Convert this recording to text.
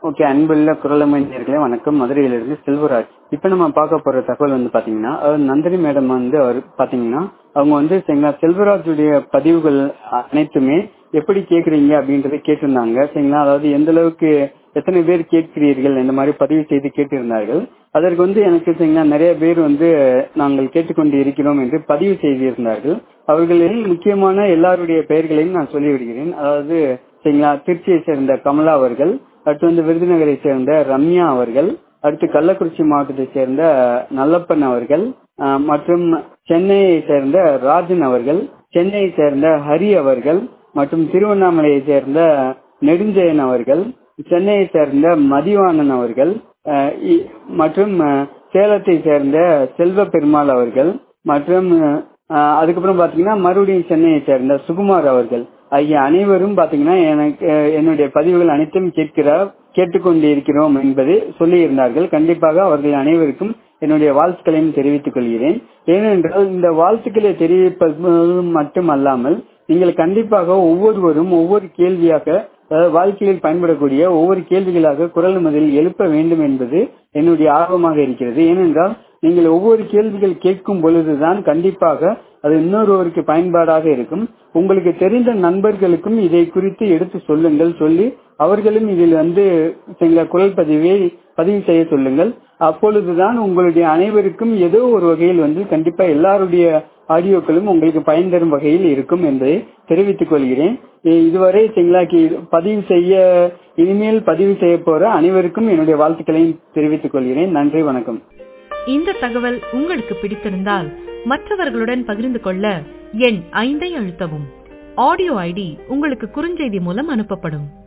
okay அன்புள்ள குரலமைஞர்களே வணக்கம் மதுரையிலிருந்து செல்வராஜ் இப்ப நம்ம பார்க்க போற தகவல் வந்து பாத்தீங்கன்னா அதாவது நந்தினி மேடம் வந்து அவர் பாத்தீங்கன்னா அவங்க வந்து சரிங்களா செல்வராஜுடைய பதிவுகள் அனைத்துமே எப்படி கேக்குறீங்க அப்படின்றத கேட்டிருந்தாங்க சரிங்களா அதாவது எந்த அளவுக்கு எத்தனை பேர் கேட்கிறீர்கள் இந்த மாதிரி பதிவு செய்து கேட்டிருந்தார்கள் அதற்கு வந்து எனக்கு சரிங்களா நிறைய பேர் வந்து நாங்கள் கேட்டுக்கொண்டு இருக்கிறோம் என்று பதிவு செய்திருந்தார்கள் அவர்களில் முக்கியமான எல்லாருடைய பெயர்களையும் நான் சொல்லிவிடுகிறேன் அதாவது சரிங்களா திருச்சியை சேர்ந்த கமலா அவர்கள் அடுத்து வந்து விருதுநகரை சேர்ந்த ரம்யா அவர்கள் அடுத்து கள்ளக்குறிச்சி மாவட்டத்தை சேர்ந்த நல்லப்பன் அவர்கள் மற்றும் சென்னையை சேர்ந்த ராஜன் அவர்கள் சென்னையை சேர்ந்த ஹரி அவர்கள் மற்றும் திருவண்ணாமலையை சேர்ந்த நெடுஞ்செயன் அவர்கள் சென்னையை சேர்ந்த மதிவாணன் அவர்கள் மற்றும் சேலத்தை சேர்ந்த செல்வ பெருமாள் அவர்கள் மற்றும் அதுக்கப்புறம் பாத்தீங்கன்னா மறுபடியும் சென்னையை சேர்ந்த சுகுமார் அவர்கள் ஆகிய அனைவரும் பாத்தீங்கன்னா எனக்கு என்னுடைய பதிவுகள் அனைத்தும் கேட்கிறார் கேட்டுக்கொண்டு இருக்கிறோம் என்பதை சொல்லி இருந்தார்கள் கண்டிப்பாக அவர்கள் அனைவருக்கும் என்னுடைய வாழ்த்துக்களையும் தெரிவித்துக் கொள்கிறேன் ஏனென்றால் இந்த வாழ்த்துக்களை தெரிவிப்பது மட்டுமல்லாமல் நீங்கள் கண்டிப்பாக ஒவ்வொருவரும் ஒவ்வொரு கேள்வியாக வாழ்க்கையில் பயன்படக்கூடிய ஒவ்வொரு கேள்விகளாக குரல் முதல் எழுப்ப வேண்டும் என்பது என்னுடைய ஆர்வமாக இருக்கிறது ஏனென்றால் நீங்கள் ஒவ்வொரு கேள்விகள் கேட்கும் பொழுதுதான் கண்டிப்பாக அது இன்னொருவருக்கு பயன்பாடாக இருக்கும் உங்களுக்கு தெரிந்த நண்பர்களுக்கும் இதை குறித்து எடுத்து சொல்லுங்கள் சொல்லி அவர்களும் இதில் வந்து சில குரல் பதிவை பதிவு செய்ய சொல்லுங்கள் அப்பொழுதுதான் உங்களுடைய அனைவருக்கும் ஏதோ ஒரு வகையில் வந்து கண்டிப்பா எல்லாருடைய ஆடியோக்களும் உங்களுக்கு பயன் தரும் வகையில் இருக்கும் என்பதை தெரிவித்துக் கொள்கிறேன் இதுவரை செங்கலாக்கி பதிவு செய்ய இனிமேல் பதிவு செய்ய போற அனைவருக்கும் என்னுடைய வாழ்த்துக்களையும் தெரிவித்துக் கொள்கிறேன் நன்றி வணக்கம் இந்த தகவல் உங்களுக்கு பிடித்திருந்தால் மற்றவர்களுடன் பகிர்ந்து கொள்ள எண் ஐந்தை அழுத்தவும் ஆடியோ ஐடி உங்களுக்கு குறுஞ்செய்தி மூலம் அனுப்பப்படும்